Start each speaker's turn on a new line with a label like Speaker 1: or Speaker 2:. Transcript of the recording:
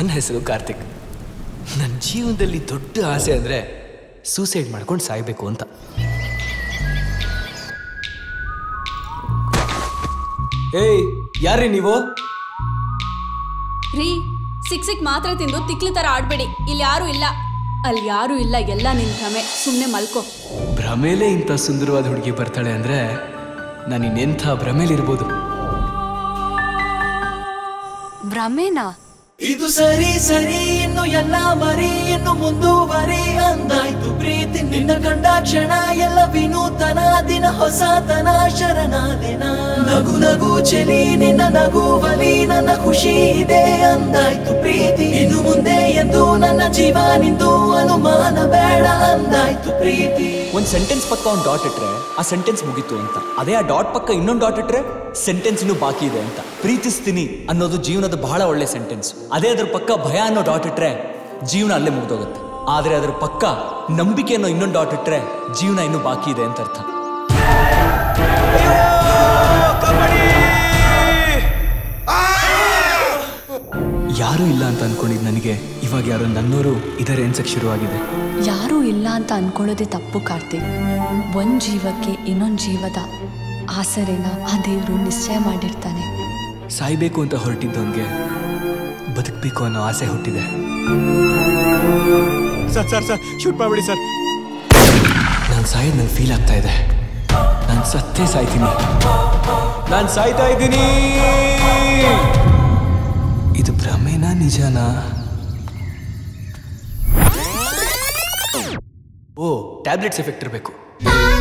Speaker 1: ನನ್ನ ಹೆಸರು ಕಾರ್ತಿಕ್ ನನ್ನ ಜೀವನದಲ್ಲಿ ದೊಡ್ಡ ಆಸೆ ಅಂದರೆ ಸೂಸೈಡ್ ಮಾಡ್ಕೊಂಡು ಸಾಯಬೇಕು ಅಂತ ಏಯ್ ಯಾರ್ರೀ ನೀವು
Speaker 2: ರೀ ಸಿಕ್ ಸಿಕ್ ಮಾತ್ರ ತಿಂದು ತಿಕ್ಲಿ ತರ ಆಡ್ಬೇಡಿ ಇಲ್ಲಿ ಯಾರು ಇಲ್ಲ ಅಲ್ಲಿ ಯಾರು ಇಲ್ಲ ಎಲ್ಲ ನಿನ್ ಭ್ರಮೆ ಸುಮ್ಮನೆ ಮಲ್ಕೋ
Speaker 1: ಭ್ರಮೇಲೆ ಇಂಥ ಸುಂದರವಾದ ಹುಡುಗಿ ಬರ್ತಾಳೆ ಅಂದರೆ ನಾನು ಇನ್ನೆಂಥ ಭ್ರಮೇಲಿರ್ಬೋದು
Speaker 3: ಭ್ರಮೆನಾ
Speaker 4: ಇದು ಸರಿ ಸರಿ ಇನ್ನು ಎಲ್ಲ ಮರಿ ಇನ್ನು ಮುಂದುವರಿ ಅಂದಾಯ್ತು ಪ್ರೀತಿ ನಿನ್ನ ಕಂಡ ಕ್ಷಣ ಎಲ್ಲ ವಿನೂತನ ದಿನ ಹೊಸತನ ಶರಣಾದಿನ ನಗು ನಗು ಚೆಲಿ ನಿನ್ನ ನಗುವಲಿ ನನ್ನ ಖುಷಿ ಇದೆ ಅಂದಾಯ್ತು ಪ್ರೀತಿ ಇನ್ನು ಮುಂದೆ ಎಂದು ನನ್ನ ಜೀವ ನಿಂದು ಅನುಮಾನ ಬೇಡ ಅಂದಾಯ್ತು ಪ್ರೀತಿ
Speaker 5: ಒಂದ್ ಸೆಂಟೆನ್ಸ್ ಪಕ್ಕ ಒಂದು ಡಾಟ್ ಇಟ್ರೆ ಆ ಸೆಂಟೆನ್ಸ್ ಮುಗೀತು ಅಂತ ಅದೇ ಆ ಡಾಟ್ ಪಕ್ಕ ಇನ್ನೊಂದು ಡಾಟ್ ಇಟ್ರೆ ಸೆಂಟೆನ್ಸ್ ಇನ್ನೂ ಬಾಕಿ ಇದೆ ಅಂತ ಪ್ರೀತಿಸ್ತೀನಿ ಅನ್ನೋದು ಜೀವನದ ಬಹಳ ಒಳ್ಳೆ ಸೆಂಟೆನ್ಸ್ ಅದೇ ಅದ್ರ ಪಕ್ಕ ಭಯ ಅನ್ನೋ ಡಾಟ್ ಇಟ್ರೆ ಜೀವನ ಅಲ್ಲೇ ಮುಗ್ದೋಗುತ್ತೆ ಆದ್ರೆ ಅದ್ರ ಪಕ್ಕ ನಂಬಿಕೆ ಅನ್ನೋ ಇನ್ನೊಂದು ಡಾಟ್ ಇಟ್ರೆ ಜೀವನ ಇನ್ನೂ ಬಾಕಿ ಇದೆ ಅಂತ ಅರ್ಥ
Speaker 1: ಯಾರೂ ಇಲ್ಲ ಅಂತ ಅನ್ಕೊಂಡಿದ್ದು ನನಗೆ ಇವಾಗ ಯಾರೋ ನನ್ನೋರು ಇದ್ದಾರೆ ಅನ್ಸಕ್ ಶುರುವಾಗಿದೆ
Speaker 3: ಯಾರೂ ಇಲ್ಲ ಅಂತ ಅನ್ಕೊಳ್ಳೋದೇ ತಪ್ಪು ಕಾರ್ತಿಕ್ ಒಂದ್ ಜೀವಕ್ಕೆ ಇನ್ನೊಂದ್ ಜೀವದ ಆಸರೆನ ಆ ದೇವರು ನಿಶ್ಚಯ ಮಾಡಿರ್ತಾನೆ
Speaker 1: ಸಾಯ್ಬೇಕು ಅಂತ ಹೊರಟಿದ್ದವನ್ಗೆ ಬದುಕಬೇಕು ಅನ್ನೋ ಆಸೆ ಹುಟ್ಟಿದೆ
Speaker 6: ಸರ್ ಸರ್ ಸರ್ ಶೂಟ್ ಮಾಡ್ಬಿಡಿ ಸರ್
Speaker 1: ನಾನು ಸಾಯೋದು ನಂಗೆ ಫೀಲ್ ಆಗ್ತಾ ಇದೆ ನಾನು ಸತ್ತೇ ಸಾಯ್ತೀನಿ ನಾನು ಸಾಯ್ತಾ ಇದ್ದೀನಿ ಇದು ಭ್ರಮೆನಾ ನಿಜನಾ ಓ ಟ್ಯಾಬ್ಲೆಟ್ಸ್ ಎಫೆಕ್ಟ್ ಇರಬೇಕು